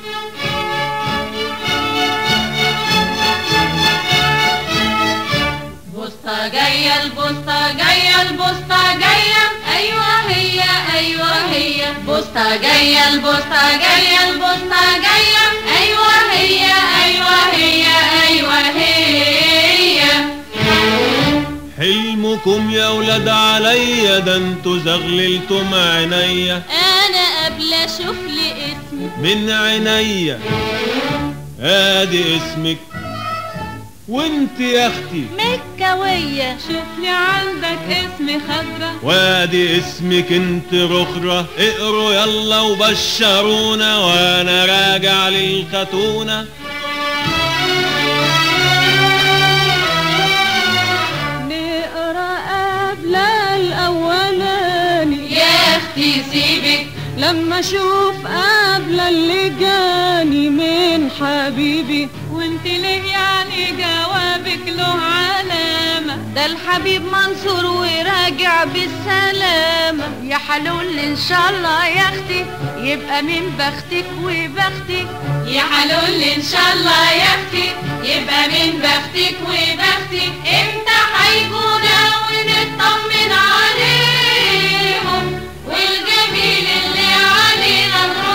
بوسطة جاية البوسطة جاية البوسطة جاية أيوة هي أيوة هي بوسطة جاية البوسطة جاية البوسطة جاية أيوة هي أيوة هي أيوة هي حلمكم يا ولاد عليا ده انتوا زغللتم عينيا أنا قبل أشوف لي اسمي من عينيا ادي اسمك وانت يا اختي مكوية شوف لي عندك اسم خضرة وادي اسمك انت رخرة اقروا يلا وبشرونا وانا راجع للختونة نقرا قبل الأولاني يا اختي سيبك لما اشوف قبل اللي جاني من حبيبي وانت ليه يعني جوابك له علامة ده الحبيب منصور وراجع بالسلامة يا حلول ان شاء الله يا اختي يبقى من بختك وبختي يا حلول ان شاء الله يا اختي يبقى من بختك وبختي امتى هيجونا ونطمن عليهم والجميل اللي علينا نروح